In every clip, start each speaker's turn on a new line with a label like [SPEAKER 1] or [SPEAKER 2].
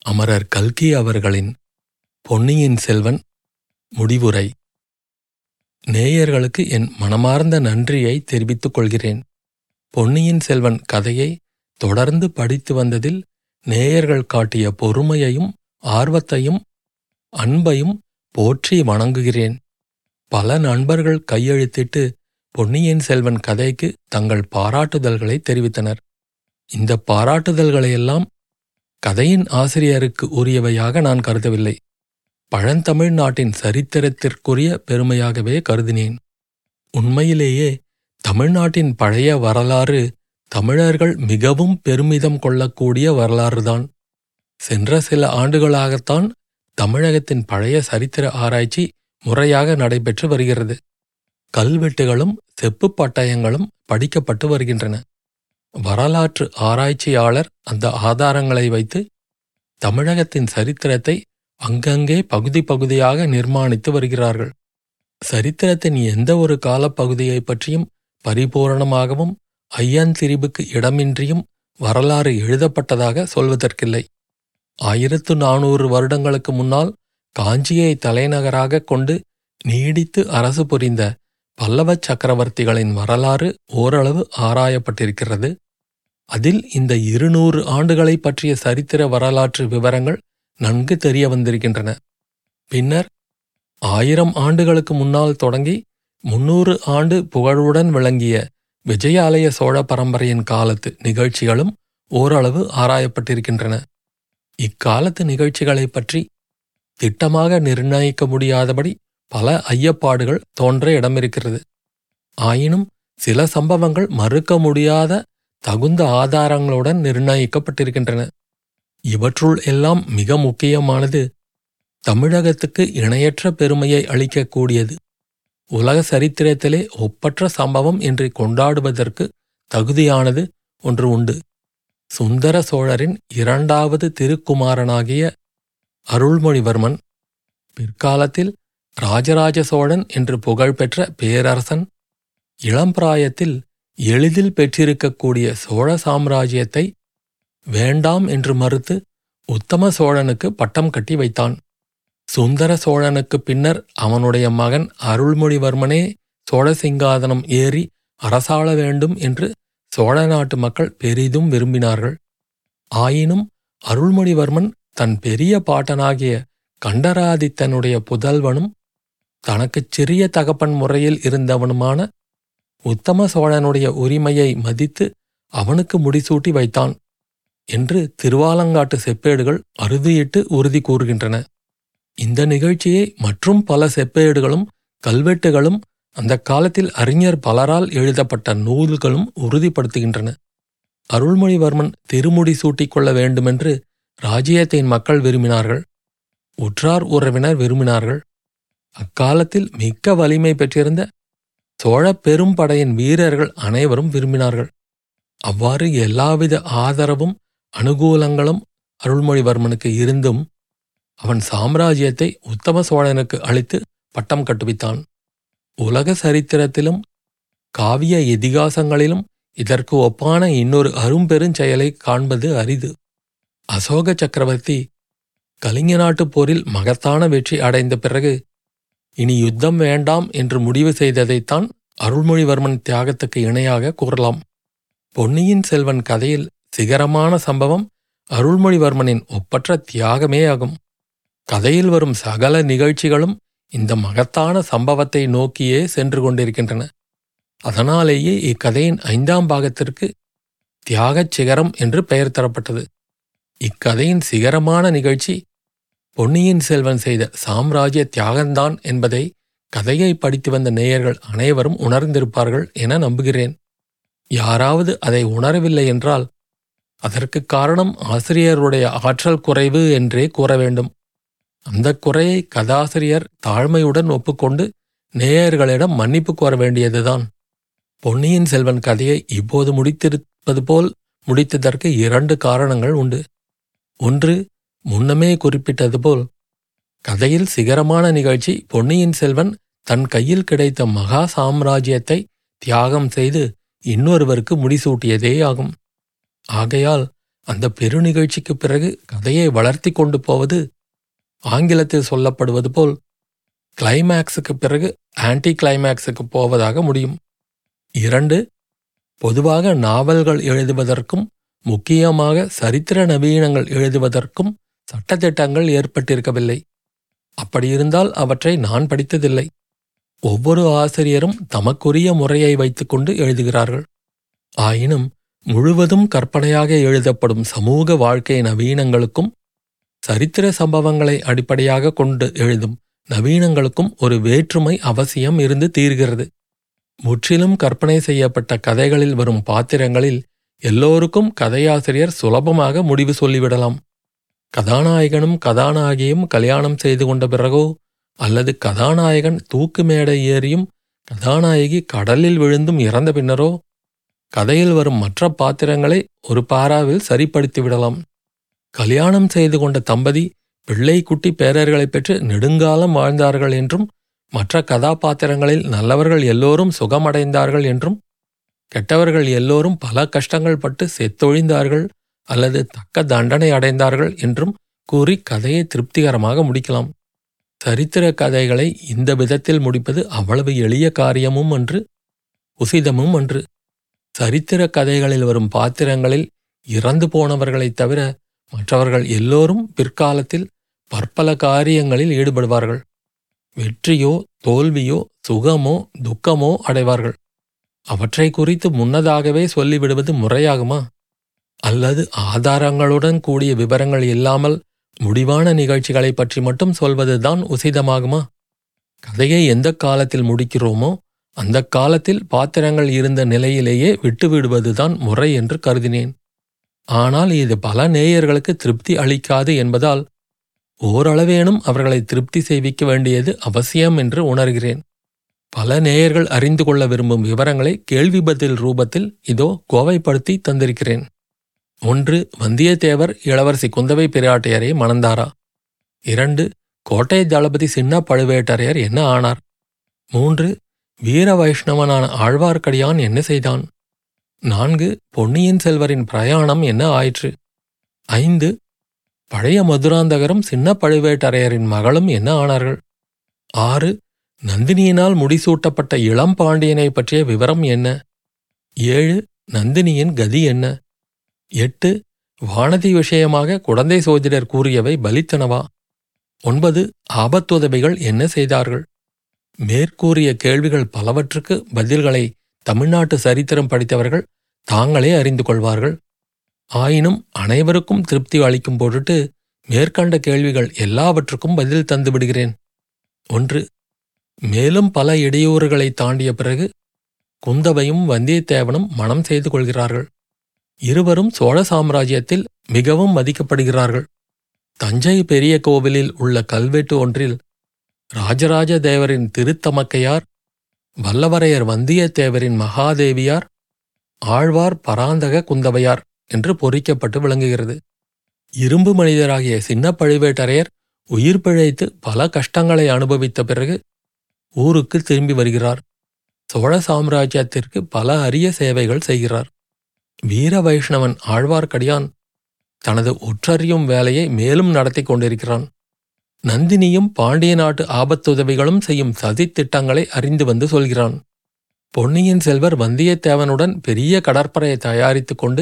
[SPEAKER 1] அமரர் கல்கி அவர்களின் பொன்னியின் செல்வன் முடிவுரை நேயர்களுக்கு என் மனமார்ந்த நன்றியை தெரிவித்துக் கொள்கிறேன் பொன்னியின் செல்வன் கதையை தொடர்ந்து படித்து வந்ததில் நேயர்கள் காட்டிய பொறுமையையும் ஆர்வத்தையும் அன்பையும் போற்றி வணங்குகிறேன் பல நண்பர்கள் கையெழுத்திட்டு பொன்னியின் செல்வன் கதைக்கு தங்கள் பாராட்டுதல்களை தெரிவித்தனர் இந்த பாராட்டுதல்களையெல்லாம் கதையின் ஆசிரியருக்கு உரியவையாக நான் கருதவில்லை பழந்தமிழ் நாட்டின் சரித்திரத்திற்குரிய பெருமையாகவே கருதினேன் உண்மையிலேயே தமிழ்நாட்டின் பழைய வரலாறு தமிழர்கள் மிகவும் பெருமிதம் கொள்ளக்கூடிய வரலாறுதான் சென்ற சில ஆண்டுகளாகத்தான் தமிழகத்தின் பழைய சரித்திர ஆராய்ச்சி முறையாக நடைபெற்று வருகிறது கல்வெட்டுகளும் செப்புப் பட்டயங்களும் படிக்கப்பட்டு வருகின்றன வரலாற்று ஆராய்ச்சியாளர் அந்த ஆதாரங்களை வைத்து தமிழகத்தின் சரித்திரத்தை அங்கங்கே பகுதி பகுதியாக நிர்மாணித்து வருகிறார்கள் சரித்திரத்தின் எந்த ஒரு காலப்பகுதியைப் பற்றியும் பரிபூரணமாகவும் ஐயந்திரிவுக்கு இடமின்றியும் வரலாறு எழுதப்பட்டதாக சொல்வதற்கில்லை ஆயிரத்து நானூறு வருடங்களுக்கு முன்னால் காஞ்சியை தலைநகராகக் கொண்டு நீடித்து அரசு புரிந்த பல்லவச் சக்கரவர்த்திகளின் வரலாறு ஓரளவு ஆராயப்பட்டிருக்கிறது அதில் இந்த இருநூறு ஆண்டுகளைப் பற்றிய சரித்திர வரலாற்று விவரங்கள் நன்கு தெரிய வந்திருக்கின்றன பின்னர் ஆயிரம் ஆண்டுகளுக்கு முன்னால் தொடங்கி முன்னூறு ஆண்டு புகழுடன் விளங்கிய விஜயாலய சோழ பரம்பரையின் காலத்து நிகழ்ச்சிகளும் ஓரளவு ஆராயப்பட்டிருக்கின்றன இக்காலத்து நிகழ்ச்சிகளைப் பற்றி திட்டமாக நிர்ணயிக்க முடியாதபடி பல ஐயப்பாடுகள் தோன்ற இடமிருக்கிறது ஆயினும் சில சம்பவங்கள் மறுக்க முடியாத தகுந்த ஆதாரங்களுடன் நிர்ணயிக்கப்பட்டிருக்கின்றன இவற்றுள் எல்லாம் மிக முக்கியமானது தமிழகத்துக்கு இணையற்ற பெருமையை அளிக்கக்கூடியது உலக சரித்திரத்திலே ஒப்பற்ற சம்பவம் என்று கொண்டாடுவதற்கு தகுதியானது ஒன்று உண்டு சுந்தர சோழரின் இரண்டாவது திருக்குமாரனாகிய அருள்மொழிவர்மன் பிற்காலத்தில் ராஜராஜ சோழன் என்று புகழ்பெற்ற பேரரசன் இளம்பிராயத்தில் எளிதில் பெற்றிருக்கக்கூடிய சோழ சாம்ராஜ்யத்தை வேண்டாம் என்று மறுத்து உத்தம சோழனுக்கு பட்டம் கட்டி வைத்தான் சுந்தர சோழனுக்கு பின்னர் அவனுடைய மகன் அருள்மொழிவர்மனே சோழ சிங்காதனம் ஏறி அரசாள வேண்டும் என்று சோழ நாட்டு மக்கள் பெரிதும் விரும்பினார்கள் ஆயினும் அருள்மொழிவர்மன் தன் பெரிய பாட்டனாகிய கண்டராதித்தனுடைய புதல்வனும் தனக்குச் சிறிய தகப்பன் முறையில் இருந்தவனுமான உத்தம சோழனுடைய உரிமையை மதித்து அவனுக்கு முடிசூட்டி வைத்தான் என்று திருவாலங்காட்டு செப்பேடுகள் அறுதியிட்டு உறுதி கூறுகின்றன இந்த நிகழ்ச்சியை மற்றும் பல செப்பேடுகளும் கல்வெட்டுகளும் அந்த காலத்தில் அறிஞர் பலரால் எழுதப்பட்ட நூல்களும் உறுதிப்படுத்துகின்றன அருள்மொழிவர்மன் திருமுடி சூட்டிக்கொள்ள வேண்டுமென்று ராஜ்யத்தின் மக்கள் விரும்பினார்கள் உற்றார் உறவினர் விரும்பினார்கள் அக்காலத்தில் மிக்க வலிமை பெற்றிருந்த சோழப் பெரும்படையின் வீரர்கள் அனைவரும் விரும்பினார்கள் அவ்வாறு எல்லாவித ஆதரவும் அனுகூலங்களும் அருள்மொழிவர்மனுக்கு இருந்தும் அவன் சாம்ராஜ்யத்தை உத்தம சோழனுக்கு அளித்து பட்டம் கட்டுவித்தான் உலக சரித்திரத்திலும் காவிய இதிகாசங்களிலும் இதற்கு ஒப்பான இன்னொரு அரும்பெருஞ்செயலை காண்பது அரிது அசோக சக்கரவர்த்தி கலிங்க நாட்டுப் போரில் மகத்தான வெற்றி அடைந்த பிறகு இனி யுத்தம் வேண்டாம் என்று முடிவு செய்ததைத்தான் அருள்மொழிவர்மன் தியாகத்துக்கு இணையாக கூறலாம் பொன்னியின் செல்வன் கதையில் சிகரமான சம்பவம் அருள்மொழிவர்மனின் ஒப்பற்ற தியாகமே ஆகும் கதையில் வரும் சகல நிகழ்ச்சிகளும் இந்த மகத்தான சம்பவத்தை நோக்கியே சென்று கொண்டிருக்கின்றன அதனாலேயே இக்கதையின் ஐந்தாம் பாகத்திற்கு தியாகச் சிகரம் என்று பெயர் தரப்பட்டது இக்கதையின் சிகரமான நிகழ்ச்சி பொன்னியின் செல்வன் செய்த சாம்ராஜ்ய தியாகந்தான் என்பதை கதையை படித்து வந்த நேயர்கள் அனைவரும் உணர்ந்திருப்பார்கள் என நம்புகிறேன் யாராவது அதை உணரவில்லை என்றால் அதற்குக் காரணம் ஆசிரியருடைய ஆற்றல் குறைவு என்றே கூற வேண்டும் அந்த குறையை கதாசிரியர் தாழ்மையுடன் ஒப்புக்கொண்டு நேயர்களிடம் மன்னிப்பு கோர வேண்டியதுதான் பொன்னியின் செல்வன் கதையை இப்போது முடித்திருப்பது போல் முடித்ததற்கு இரண்டு காரணங்கள் உண்டு ஒன்று முன்னமே குறிப்பிட்டது போல் கதையில் சிகரமான நிகழ்ச்சி பொன்னியின் செல்வன் தன் கையில் கிடைத்த மகா சாம்ராஜ்யத்தை தியாகம் செய்து இன்னொருவருக்கு முடிசூட்டியதே ஆகும் ஆகையால் அந்த பெருநிகழ்ச்சிக்குப் பிறகு கதையை வளர்த்தி கொண்டு போவது ஆங்கிலத்தில் சொல்லப்படுவது போல் கிளைமேக்ஸுக்கு பிறகு ஆன்டி கிளைமேக்ஸுக்கு போவதாக முடியும் இரண்டு பொதுவாக நாவல்கள் எழுதுவதற்கும் முக்கியமாக சரித்திர நவீனங்கள் எழுதுவதற்கும் சட்டத்திட்டங்கள் ஏற்பட்டிருக்கவில்லை அப்படியிருந்தால் அவற்றை நான் படித்ததில்லை ஒவ்வொரு ஆசிரியரும் தமக்குரிய முறையை வைத்துக்கொண்டு எழுதுகிறார்கள் ஆயினும் முழுவதும் கற்பனையாக எழுதப்படும் சமூக வாழ்க்கை நவீனங்களுக்கும் சரித்திர சம்பவங்களை அடிப்படையாக கொண்டு எழுதும் நவீனங்களுக்கும் ஒரு வேற்றுமை அவசியம் இருந்து தீர்கிறது முற்றிலும் கற்பனை செய்யப்பட்ட கதைகளில் வரும் பாத்திரங்களில் எல்லோருக்கும் கதையாசிரியர் சுலபமாக முடிவு சொல்லிவிடலாம் கதாநாயகனும் கதாநாயகியும் கல்யாணம் செய்து கொண்ட பிறகோ அல்லது கதாநாயகன் தூக்கு மேடை ஏறியும் கதாநாயகி கடலில் விழுந்தும் இறந்த பின்னரோ கதையில் வரும் மற்ற பாத்திரங்களை ஒரு பாராவில் சரிப்படுத்திவிடலாம் கல்யாணம் செய்து கொண்ட தம்பதி பிள்ளை குட்டி பேரர்களைப் பெற்று நெடுங்காலம் வாழ்ந்தார்கள் என்றும் மற்ற கதாபாத்திரங்களில் நல்லவர்கள் எல்லோரும் சுகமடைந்தார்கள் என்றும் கெட்டவர்கள் எல்லோரும் பல கஷ்டங்கள் பட்டு செத்தொழிந்தார்கள் அல்லது தக்க தண்டனை அடைந்தார்கள் என்றும் கூறி கதையை திருப்திகரமாக முடிக்கலாம் சரித்திர கதைகளை இந்த விதத்தில் முடிப்பது அவ்வளவு எளிய காரியமும் அன்று உசிதமும் அன்று சரித்திர கதைகளில் வரும் பாத்திரங்களில் இறந்து போனவர்களைத் தவிர மற்றவர்கள் எல்லோரும் பிற்காலத்தில் பற்பல காரியங்களில் ஈடுபடுவார்கள் வெற்றியோ தோல்வியோ சுகமோ துக்கமோ அடைவார்கள் அவற்றை குறித்து முன்னதாகவே சொல்லிவிடுவது முறையாகுமா அல்லது ஆதாரங்களுடன் கூடிய விவரங்கள் இல்லாமல் முடிவான நிகழ்ச்சிகளைப் பற்றி மட்டும் சொல்வதுதான் உசிதமாகுமா கதையை எந்த காலத்தில் முடிக்கிறோமோ அந்த காலத்தில் பாத்திரங்கள் இருந்த நிலையிலேயே விட்டுவிடுவதுதான் முறை என்று கருதினேன் ஆனால் இது பல நேயர்களுக்கு திருப்தி அளிக்காது என்பதால் ஓரளவேனும் அவர்களை திருப்தி செய்விக்க வேண்டியது அவசியம் என்று உணர்கிறேன் பல நேயர்கள் அறிந்து கொள்ள விரும்பும் விவரங்களை கேள்வி பதில் ரூபத்தில் இதோ கோவைப்படுத்தி தந்திருக்கிறேன் ஒன்று வந்தியத்தேவர் இளவரசி குந்தவை பிராட்டையரை மணந்தாரா இரண்டு கோட்டை தளபதி சின்ன பழுவேட்டரையர் என்ன ஆனார் மூன்று வீர வைஷ்ணவனான ஆழ்வார்க்கடியான் என்ன செய்தான் நான்கு பொன்னியின் செல்வரின் பிரயாணம் என்ன ஆயிற்று ஐந்து பழைய மதுராந்தகரும் சின்ன பழுவேட்டரையரின் மகளும் என்ன ஆனார்கள் ஆறு நந்தினியினால் முடிசூட்டப்பட்ட இளம் பாண்டியனை பற்றிய விவரம் என்ன ஏழு நந்தினியின் கதி என்ன எட்டு வானதி விஷயமாக குடந்தை சோதிடர் கூறியவை பலித்தனவா ஒன்பது ஆபத்துதவிகள் என்ன செய்தார்கள் மேற்கூறிய கேள்விகள் பலவற்றுக்கு பதில்களை தமிழ்நாட்டு சரித்திரம் படித்தவர்கள் தாங்களே அறிந்து கொள்வார்கள் ஆயினும் அனைவருக்கும் திருப்தி அளிக்கும் பொருட்டு மேற்கண்ட கேள்விகள் எல்லாவற்றுக்கும் பதில் தந்து விடுகிறேன் ஒன்று மேலும் பல இடையூறுகளை தாண்டிய பிறகு குந்தவையும் வந்தியத்தேவனும் மனம் செய்து கொள்கிறார்கள் இருவரும் சோழ சாம்ராஜ்யத்தில் மிகவும் மதிக்கப்படுகிறார்கள் தஞ்சை பெரிய கோவிலில் உள்ள கல்வெட்டு ஒன்றில் ராஜராஜ தேவரின் திருத்தமக்கையார் வல்லவரையர் வந்தியத்தேவரின் மகாதேவியார் ஆழ்வார் பராந்தக குந்தவையார் என்று பொறிக்கப்பட்டு விளங்குகிறது இரும்பு மனிதராகிய சின்ன பழுவேட்டரையர் உயிர் பிழைத்து பல கஷ்டங்களை அனுபவித்த பிறகு ஊருக்கு திரும்பி வருகிறார் சோழ சாம்ராஜ்யத்திற்கு பல அரிய சேவைகள் செய்கிறார் வீர வைஷ்ணவன் ஆழ்வார்க்கடியான் தனது ஒற்றறியும் வேலையை மேலும் நடத்தி கொண்டிருக்கிறான் நந்தினியும் பாண்டிய நாட்டு ஆபத்துதவிகளும் செய்யும் சதித்திட்டங்களை அறிந்து வந்து சொல்கிறான் பொன்னியின் செல்வர் வந்தியத்தேவனுடன் பெரிய கடற்படையை தயாரித்துக் கொண்டு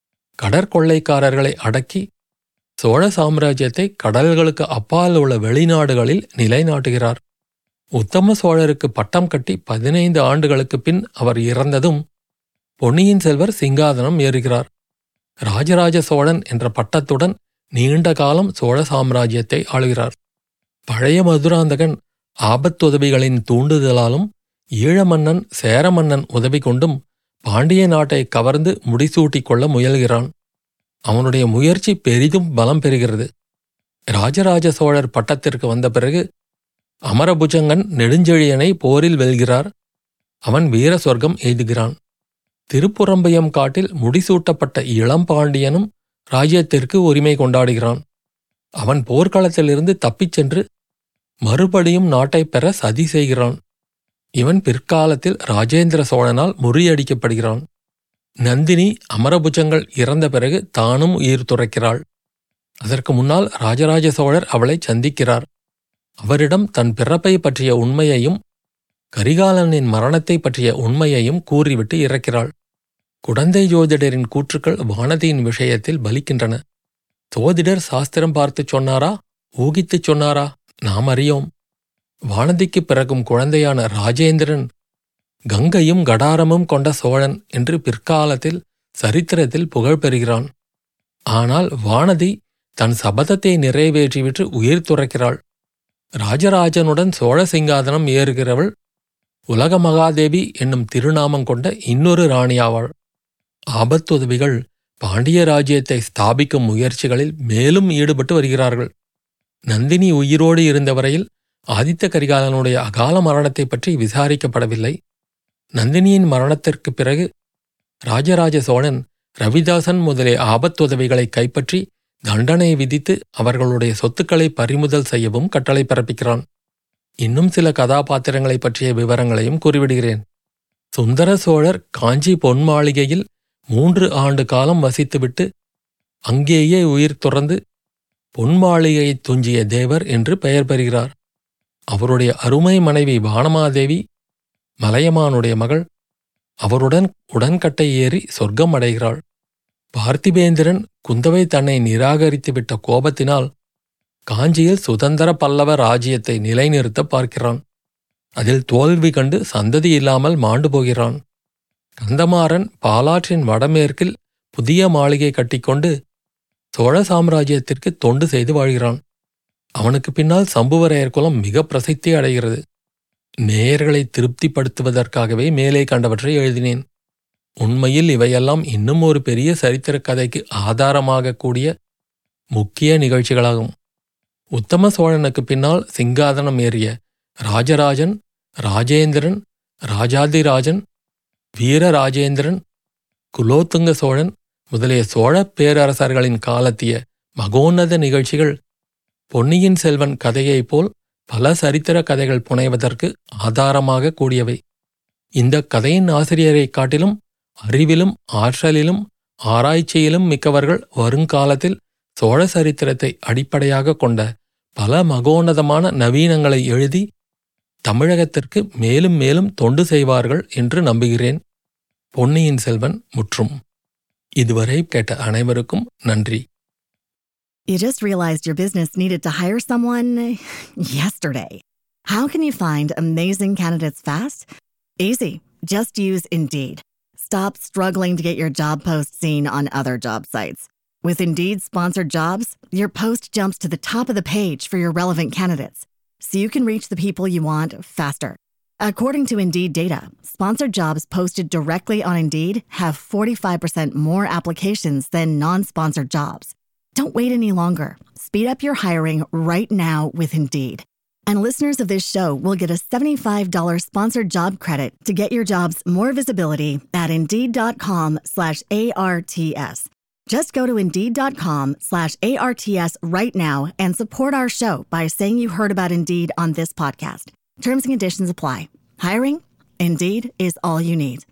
[SPEAKER 1] கடற்கொள்ளைக்காரர்களை அடக்கி சோழ சாம்ராஜ்யத்தை கடல்களுக்கு அப்பால் உள்ள வெளிநாடுகளில் நிலைநாட்டுகிறார் உத்தம சோழருக்கு பட்டம் கட்டி பதினைந்து ஆண்டுகளுக்குப் பின் அவர் இறந்ததும் பொன்னியின் செல்வர் சிங்காதனம் ஏறுகிறார் ராஜராஜ சோழன் என்ற பட்டத்துடன் நீண்ட காலம் சோழ சாம்ராஜ்யத்தை ஆளுகிறார் பழைய மதுராந்தகன் ஆபத்துதவிகளின் தூண்டுதலாலும் ஈழமன்னன் சேரமன்னன் உதவி கொண்டும் பாண்டிய நாட்டை கவர்ந்து முடிசூட்டிக் கொள்ள முயல்கிறான் அவனுடைய முயற்சி பெரிதும் பலம் பெறுகிறது ராஜராஜ சோழர் பட்டத்திற்கு வந்த பிறகு அமரபுஜங்கன் நெடுஞ்செழியனை போரில் வெல்கிறார் அவன் வீர சொர்க்கம் எய்துகிறான் திருப்புறம்பயம் காட்டில் முடிசூட்டப்பட்ட இளம்பாண்டியனும் ராஜ்யத்திற்கு உரிமை கொண்டாடுகிறான் அவன் போர்க்களத்திலிருந்து தப்பிச் சென்று மறுபடியும் நாட்டைப் பெற சதி செய்கிறான் இவன் பிற்காலத்தில் ராஜேந்திர சோழனால் முறியடிக்கப்படுகிறான் நந்தினி அமரபுஜங்கள் இறந்த பிறகு தானும் உயிர் துறக்கிறாள் அதற்கு முன்னால் ராஜராஜ சோழர் அவளை சந்திக்கிறார் அவரிடம் தன் பிறப்பை பற்றிய உண்மையையும் கரிகாலனின் மரணத்தை பற்றிய உண்மையையும் கூறிவிட்டு இறக்கிறாள் குடந்தை ஜோதிடரின் கூற்றுக்கள் வானதியின் விஷயத்தில் பலிக்கின்றன சோதிடர் சாஸ்திரம் பார்த்துச் சொன்னாரா ஊகித்துச் சொன்னாரா நாம் அறியோம் வானதிக்குப் பிறகும் குழந்தையான ராஜேந்திரன் கங்கையும் கடாரமும் கொண்ட சோழன் என்று பிற்காலத்தில் சரித்திரத்தில் புகழ் பெறுகிறான் ஆனால் வானதி தன் சபதத்தை நிறைவேற்றிவிட்டு உயிர் துறக்கிறாள் ராஜராஜனுடன் சோழ சிங்காதனம் ஏறுகிறவள் உலக மகாதேவி என்னும் திருநாமம் கொண்ட இன்னொரு ராணியாவாள் ஆபத்துதவிகள் பாண்டிய ராஜ்யத்தை ஸ்தாபிக்கும் முயற்சிகளில் மேலும் ஈடுபட்டு வருகிறார்கள் நந்தினி உயிரோடு இருந்தவரையில் ஆதித்த கரிகாலனுடைய அகால மரணத்தை பற்றி விசாரிக்கப்படவில்லை நந்தினியின் மரணத்திற்கு பிறகு ராஜராஜ சோழன் ரவிதாசன் முதலிய ஆபத்துதவிகளை கைப்பற்றி தண்டனை விதித்து அவர்களுடைய சொத்துக்களை பறிமுதல் செய்யவும் கட்டளை பிறப்பிக்கிறான் இன்னும் சில கதாபாத்திரங்களைப் பற்றிய விவரங்களையும் கூறிவிடுகிறேன் சுந்தர சோழர் காஞ்சி பொன் மாளிகையில் மூன்று ஆண்டு காலம் வசித்துவிட்டு அங்கேயே உயிர் துறந்து பொன் மாளிகையை துஞ்சிய தேவர் என்று பெயர் பெறுகிறார் அவருடைய அருமை மனைவி வானமாதேவி மலையமானுடைய மகள் அவருடன் உடன்கட்டை ஏறி சொர்க்கம் அடைகிறாள் பார்த்திபேந்திரன் குந்தவை தன்னை நிராகரித்துவிட்ட கோபத்தினால் காஞ்சியில் சுதந்திர பல்லவ ராஜ்யத்தை நிலைநிறுத்த பார்க்கிறான் அதில் தோல்வி கண்டு சந்ததி இல்லாமல் மாண்டு போகிறான் கந்தமாறன் பாலாற்றின் வடமேற்கில் புதிய மாளிகை கட்டிக்கொண்டு சோழ சாம்ராஜ்யத்திற்கு தொண்டு செய்து வாழ்கிறான் அவனுக்கு பின்னால் சம்புவரையர் குலம் மிக பிரசித்தி அடைகிறது நேயர்களை திருப்திப்படுத்துவதற்காகவே மேலே கண்டவற்றை எழுதினேன் உண்மையில் இவையெல்லாம் இன்னும் ஒரு பெரிய சரித்திரக் கதைக்கு ஆதாரமாகக் கூடிய முக்கிய நிகழ்ச்சிகளாகும் உத்தம சோழனுக்கு பின்னால் சிங்காதனம் ஏறிய ராஜராஜன் ராஜேந்திரன் ராஜாதிராஜன் வீரராஜேந்திரன் குலோத்துங்க சோழன் முதலிய சோழ பேரரசர்களின் காலத்திய மகோன்னத நிகழ்ச்சிகள் பொன்னியின் செல்வன் கதையைப் போல் பல சரித்திர கதைகள் புனைவதற்கு ஆதாரமாக கூடியவை இந்த கதையின் ஆசிரியரைக் காட்டிலும் அறிவிலும் ஆற்றலிலும் ஆராய்ச்சியிலும் மிக்கவர்கள் வருங்காலத்தில் சோழ சரித்திரத்தை அடிப்படையாக கொண்ட பல மகோன்னதமான நவீனங்களை எழுதி தமிழகத்திற்கு மேலும் மேலும் தொண்டு செய்வார்கள் என்று நம்புகிறேன் பொன்னியின் செல்வன் முற்றும் இதுவரை கேட்ட அனைவருக்கும் நன்றி
[SPEAKER 2] You just realized your business needed to hire someone yesterday. How can you find amazing candidates fast? Easy. Just use Indeed. Stop struggling to get your job post seen on other job sites. With Indeed sponsored jobs, your post jumps to the top of the page for your relevant candidates, so you can reach the people you want faster. According to Indeed data, sponsored jobs posted directly on Indeed have 45% more applications than non sponsored jobs. Don't wait any longer. Speed up your hiring right now with Indeed. And listeners of this show will get a $75 sponsored job credit to get your jobs more visibility at Indeed.com slash ARTS. Just go to Indeed.com slash ARTS right now and support our show by saying you heard about Indeed on this podcast. Terms and conditions apply. Hiring? Indeed is all you need.